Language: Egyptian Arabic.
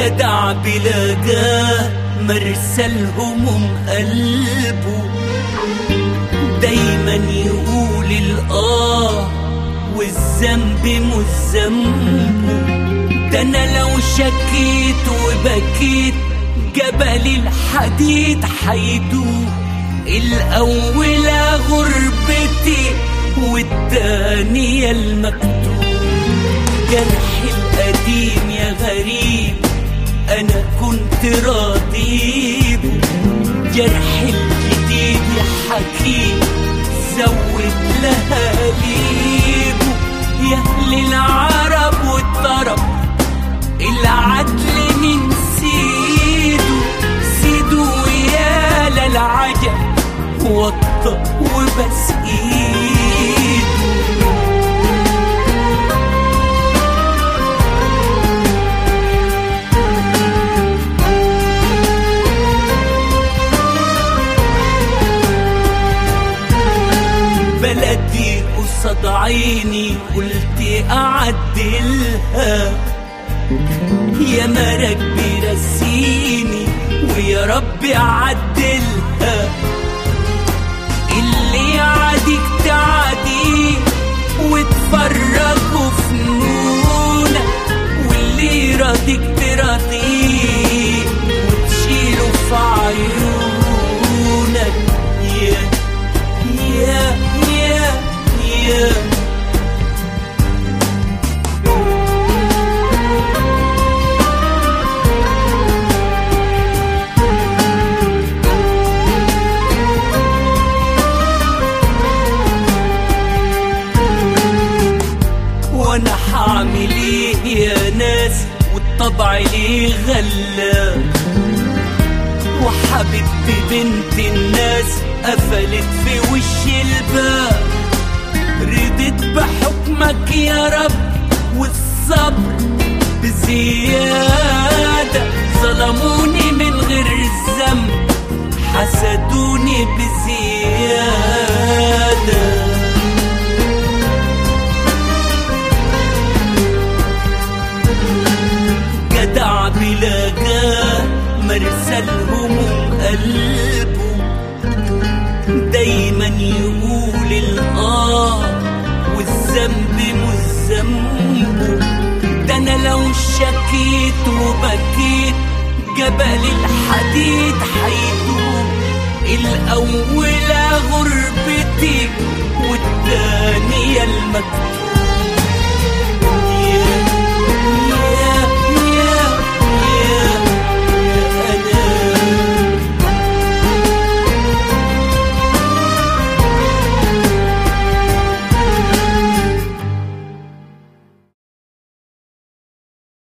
جدع بلاقاه مرسى الهموم قلبه دايما يقول الآه والذنب مش ذنبه ده انا لو شكيت وبكيت جبل الحديد حيدوب الأولى غربتي والتانية المكتوب جرحي القديم يا غريب أنا كنت راضي به جرحي الجديد يا حكيم زود لها ليبه يا أهل العرب والطرب العدل من سيده سيده يا للعجب وطى وبس ايده بلدي قصاد عيني قلت اعدلها يا مرك بيرسيني ويا رب عدلها اللي يعاديك تعاديه وتفرجوا فنونك واللي يراضيك تراضيه وتشيله في عيونك يا يا يا يا وانا حعمل ايه يا ناس والطبع ليه غلا وحبيبتي بنت الناس قفلت في وش الباب ردت بحكمك يا رب والصبر بزيادة ظلموني من غير الذنب حسدوني بزيادة جدع بلاقاه مرسى الهموم قلبه دايما يقول الآه والذنب مش ذنبه ده أنا لو شكيت وبكيت جبل الحديد حيدوب الأولى غربتي والتانية المكتوب